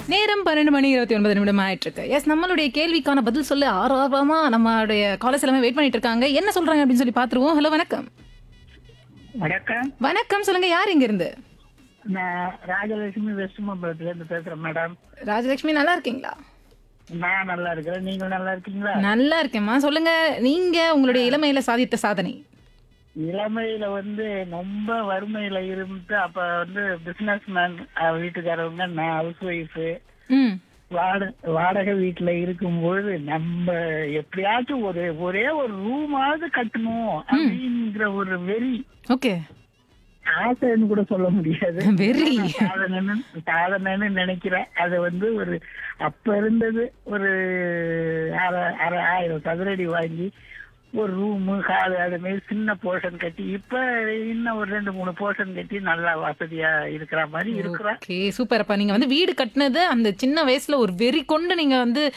நேரம் பன்னெண்டு மணி இருபத்தி ஒன்பது நிமிடம் ஆயிட்டு இருக்கு எஸ் நம்மளுடைய கேள்விக்கான பதில் சொல்ல ஆர்வமா நம்மளுடைய காலேஜ் எல்லாமே வெயிட் பண்ணிட்டு இருக்காங்க என்ன சொல்றாங்க அப்படின்னு சொல்லி பாத்துருவோம் ஹலோ வணக்கம் வணக்கம் வணக்கம் சொல்லுங்க யார் இங்க இருந்து நான் ராஜலட்சுமி வெஸ்ட் மாம்பலத்துல இருந்து பேசுறேன் மேடம் ராஜலட்சுமி நல்லா இருக்கீங்களா நான் நல்லா இருக்கிறேன் நீங்க நல்லா இருக்கீங்களா நல்லா இருக்கேம்மா சொல்லுங்க நீங்க உங்களுடைய இளமையில சாதித்த சாதனை இளமையில வந்து ரொம்ப வறுமையில இருந்து அப்ப வந்து பிசினஸ் மேன் வீட்டுக்காரவங்க நான் ஹவுஸ் ஒய்ஃப் ம் வாட வாடகை வீட்டுல இருக்கும்பொழுது நம்ம எப்படியாச்சும் ஒரு ஒரே ஒரு ரூமாவது கட்டணும் அப்படிங்கிற ஒரு வெறி ஓகே ஆசைன்னு கூட சொல்ல முடியாது வெரி சாதனைன்னு சாதனைன்னு நினைக்கிறேன் அது வந்து ஒரு அப்ப இருந்தது ஒரு அரை அரை ஆயிரம் சதுரடி வாங்கி ஒரு ரூமு ஹால் அது மாதிரி சின்ன போர்ஷன் கட்டி இப்ப இன்னும் ஒரு ரெண்டு மூணு போர்ஷன் கட்டி நல்லா வசதியா இருக்கிற மாதிரி இருக்கிறேன் ஓகே சூப்பர் அப்ப நீங்க வந்து வீடு கட்டினது அந்த சின்ன வயசுல ஒரு வெறி கொண்டு நீங்க வந்து